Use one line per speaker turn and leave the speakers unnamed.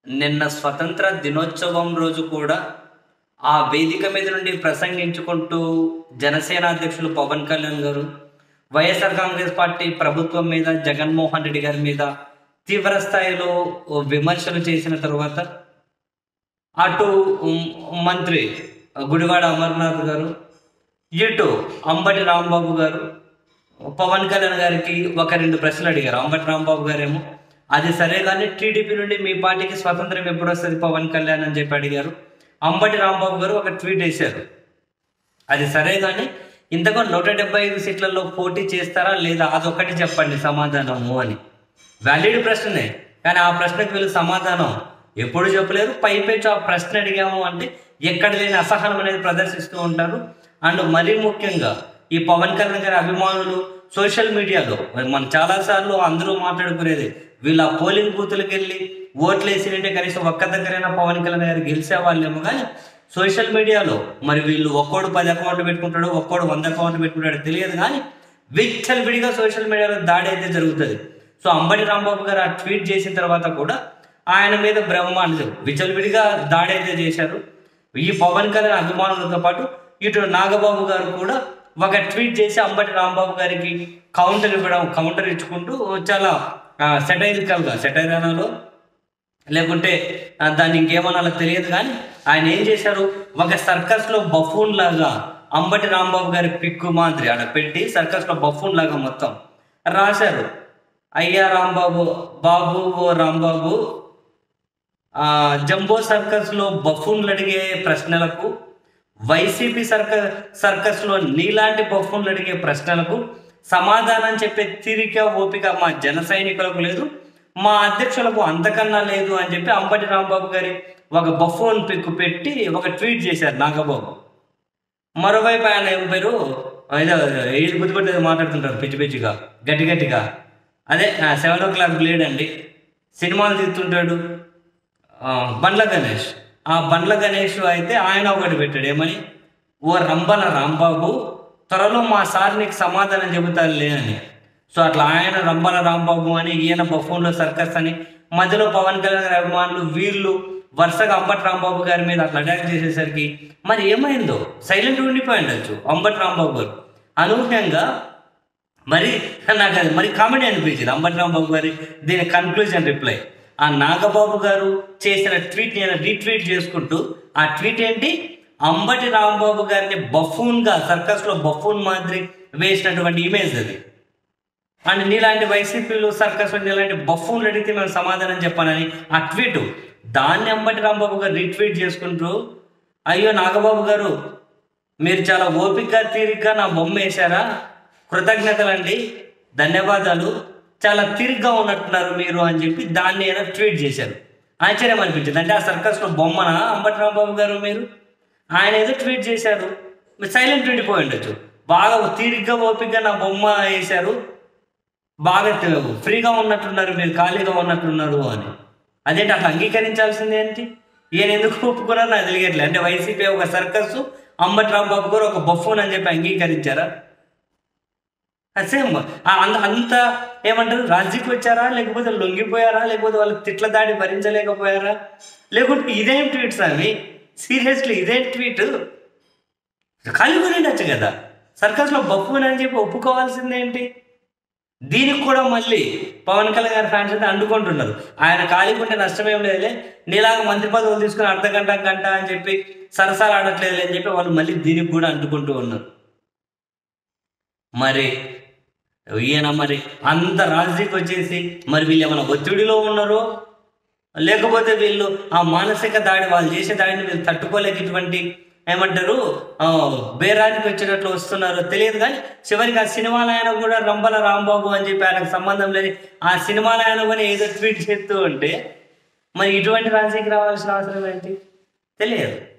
నిన్న స్వతంత్ర దినోత్సవం రోజు కూడా ఆ వేదిక మీద నుండి ప్రసంగించుకుంటూ జనసేన అధ్యక్షులు పవన్ కళ్యాణ్ గారు వైఎస్ఆర్ కాంగ్రెస్ పార్టీ ప్రభుత్వం మీద జగన్మోహన్ రెడ్డి గారి మీద తీవ్ర స్థాయిలో విమర్శలు చేసిన తరువాత అటు ఉమ్, మంత్రి గుడివాడ అమర్నాథ్ గారు ఇటు అంబటి రాంబాబు గారు పవన్ కళ్యాణ్ గారికి ఒక రెండు ప్రశ్నలు అడిగారు అంబటి రాంబాబు గారేమో అది సరే కానీ టీడీపీ నుండి మీ పార్టీకి స్వతంత్రం ఎప్పుడు వస్తుంది పవన్ కళ్యాణ్ అని చెప్పి అడిగారు అంబటి రాంబాబు గారు ఒక ట్వీట్ వేశారు అది సరే కానీ ఇంతకు నూట డెబ్బై ఐదు సీట్లలో పోటీ చేస్తారా లేదా అదొకటి చెప్పండి సమాధానము అని వ్యాలిడ్ ప్రశ్నే కానీ ఆ ప్రశ్నకు వీళ్ళు సమాధానం ఎప్పుడు చెప్పలేరు పైపెచ్చు ఆ ప్రశ్న అడిగాము అంటే ఎక్కడ లేని అసహనం అనేది ప్రదర్శిస్తూ ఉంటారు అండ్ మరీ ముఖ్యంగా ఈ పవన్ కళ్యాణ్ గారి అభిమానులు సోషల్ మీడియాలో మనం చాలాసార్లు అందరూ మాట్లాడుకునేది వీళ్ళ పోలింగ్ బూతులకు వెళ్ళి ఓట్లు వేసినంటే కనీసం ఒక్క దగ్గరైనా పవన్ కళ్యాణ్ గారు గెలిచే వాళ్ళేమో కానీ సోషల్ మీడియాలో మరి వీళ్ళు ఒక్కోడు పది అకౌంట్లు పెట్టుకుంటాడు ఒక్కోడు వంద అకౌంట్లు పెట్టుకుంటాడు తెలియదు కానీ విచ్చల్ విడిగా సోషల్ మీడియాలో దాడి అయితే జరుగుతుంది సో అంబటి రాంబాబు గారు ఆ ట్వీట్ చేసిన తర్వాత కూడా ఆయన మీద బ్రహ్మాండం విచ్చలవిడిగా దాడి అయితే చేశారు ఈ పవన్ కళ్యాణ్ అభిమానులతో పాటు ఇటు నాగబాబు గారు కూడా ఒక ట్వీట్ చేసి అంబటి రాంబాబు గారికి కౌంటర్ ఇవ్వడం కౌంటర్ ఇచ్చుకుంటూ చాలా సెటైరికల్ గా సెటైర్ అనాలో లేకుంటే ఆ, దాన్ని ఇంకేమనాలో తెలియదు కానీ ఆయన ఏం చేశారు ఒక సర్కస్ లో బఫూన్ లాగా అంబటి రాంబాబు గారి పిక్కు మాదిరి ఆడ పెట్టి సర్కస్ లో బఫూన్ లాగా మొత్తం రాశారు అయ్యా రాంబాబు బాబు ఓ రాంబాబు ఆ జంబో సర్కస్ లో బఫూన్లు అడిగే ప్రశ్నలకు వైసీపీ సర్కస్ సర్కస్ లో నీలాంటి బఫూన్లు అడిగే ప్రశ్నలకు సమాధానం చెప్పే తీరిక ఓపిక మా జన సైనికులకు లేదు మా అధ్యక్షులకు అంతకన్నా లేదు అని చెప్పి అంబటి రాంబాబు గారి ఒక బఫోన్ పిక్ పెట్టి ఒక ట్వీట్ చేశారు నాగబాబు మరోవైపు ఆయన ఏం పేరు ఏదో ఏది గుర్తుపెట్టేది మాట్లాడుతుంటారు పిచ్చి పిచ్చిగా గట్టి గట్టిగా అదే సెవెన్ ఓ క్లాక్ బ్లేడ్ అండి సినిమాలు తీస్తుంటాడు ఆ, బండ్ల గణేష్ ఆ బండ్ల గణేష్ అయితే ఆయన ఒకటి పెట్టాడు ఏమని ఓ రంబల రాంబాబు త్వరలో మా సార్ నీకు సమాధానం చెబుతారులే అని సో అట్లా ఆయన రంబల రాంబాబు అని ఈయన బఫోన్లో సర్కస్ అని మధ్యలో పవన్ కళ్యాణ్ గారి అభిమానులు వీళ్ళు వరుసగా అంబటి రాంబాబు గారి మీద అట్లా అటాక్ చేసేసరికి మరి ఏమైందో సైలెంట్ ఉండిపోయి ఉండొచ్చు అంబటి రాంబాబు గారు అనూహ్యంగా మరి నాకు అది మరి కామెడీ అనిపించింది అంబటి రాంబాబు గారి దీని కన్క్లూజన్ రిప్లై ఆ నాగబాబు గారు చేసిన ట్వీట్ నేను రీట్వీట్ చేసుకుంటూ ఆ ట్వీట్ ఏంటి అంబటి రాంబాబు గారిని బఫూన్ గా సర్కస్ లో బఫూన్ మాదిరి వేసినటువంటి ఇమేజ్ అది అండ్ నీలాంటి వైసీపీలు సర్కస్ నీలాంటి బఫూన్లు అడిగితే మేము సమాధానం చెప్పానని ఆ ట్వీట్ దాన్ని అంబటి రాంబాబు గారు రీట్వీట్ చేసుకుంటూ అయ్యో నాగబాబు గారు మీరు చాలా ఓపికగా తీరిగ్గా నా బొమ్మ వేశారా కృతజ్ఞతలండి ధన్యవాదాలు చాలా తీరిగ్గా ఉన్నట్టున్నారు మీరు అని చెప్పి దాన్ని ఏదో ట్వీట్ చేశారు ఆశ్చర్యం అనిపించింది అంటే ఆ సర్కస్లో బొమ్మన అంబటి రాంబాబు గారు మీరు ఆయన ఏదో ట్వీట్ చేశారు మీరు సైలెంట్ ఉండిపోయి ఉండొచ్చు బాగా తీరిగ్గా ఓపికగా నా బొమ్మ వేశారు బాగా తె- ఫ్రీగా ఉన్నట్టున్నారు మీరు ఖాళీగా ఉన్నట్టున్నారు అని అదేంటి అట్లా అంగీకరించాల్సింది ఏంటి ఈయన ఎందుకు ఒప్పుకున్నారు నాకు తెలియట్లేదు అంటే వైసీపీ ఒక సర్కస్ అంబటి రాంబాబు గారు ఒక బఫోన్ అని చెప్పి అంగీకరించారా సేమ్ అంత అంత ఏమంటారు రాజీకి వచ్చారా లేకపోతే లొంగిపోయారా లేకపోతే వాళ్ళు తిట్ల దాడి భరించలేకపోయారా లేకుంటే ఇదేం ట్వీట్ స్వామి సీరియస్లీ ఇదేం ట్వీట్ ఖాళీగా ఉండొచ్చు కదా సర్కస్లో బఫూన్ అని చెప్పి ఒప్పుకోవాల్సిందేంటి దీనికి కూడా మళ్ళీ పవన్ కళ్యాణ్ గారి ఫ్యాన్స్ అయితే అండుకుంటున్నారు ఆయన ఖాళీగా ఉంటే నష్టం ఏం లేదులే నీలాగా మంత్రి పదవులు తీసుకుని అర్ధ గంట గంట అని చెప్పి సరసాలు ఆడట్లేదు అని చెప్పి వాళ్ళు మళ్ళీ దీనికి కూడా అంటుకుంటూ ఉన్నారు మరి ఈయన మరి అంత రాజకీయకి వచ్చేసి మరి వీళ్ళు ఏమైనా ఒత్తిడిలో ఉన్నారో లేకపోతే వీళ్ళు ఆ మానసిక దాడి వాళ్ళు చేసే దాడిని వీళ్ళు తట్టుకోలేక ఇటువంటి ఏమంటారు ఆ, బేరానికి వచ్చినట్లు వస్తున్నారో తెలియదు కానీ చివరికి ఆ సినిమాలో ఆయన కూడా రంబల రాంబాబు అని చెప్పి ఆయనకు సంబంధం లేని ఆ సినిమాలో ఆయన కూడా ఏదో ట్వీట్ చేస్తూ ఉంటే మరి ఇటువంటి రాజకీయ రావాల్సిన అవసరం ఏంటి తెలియదు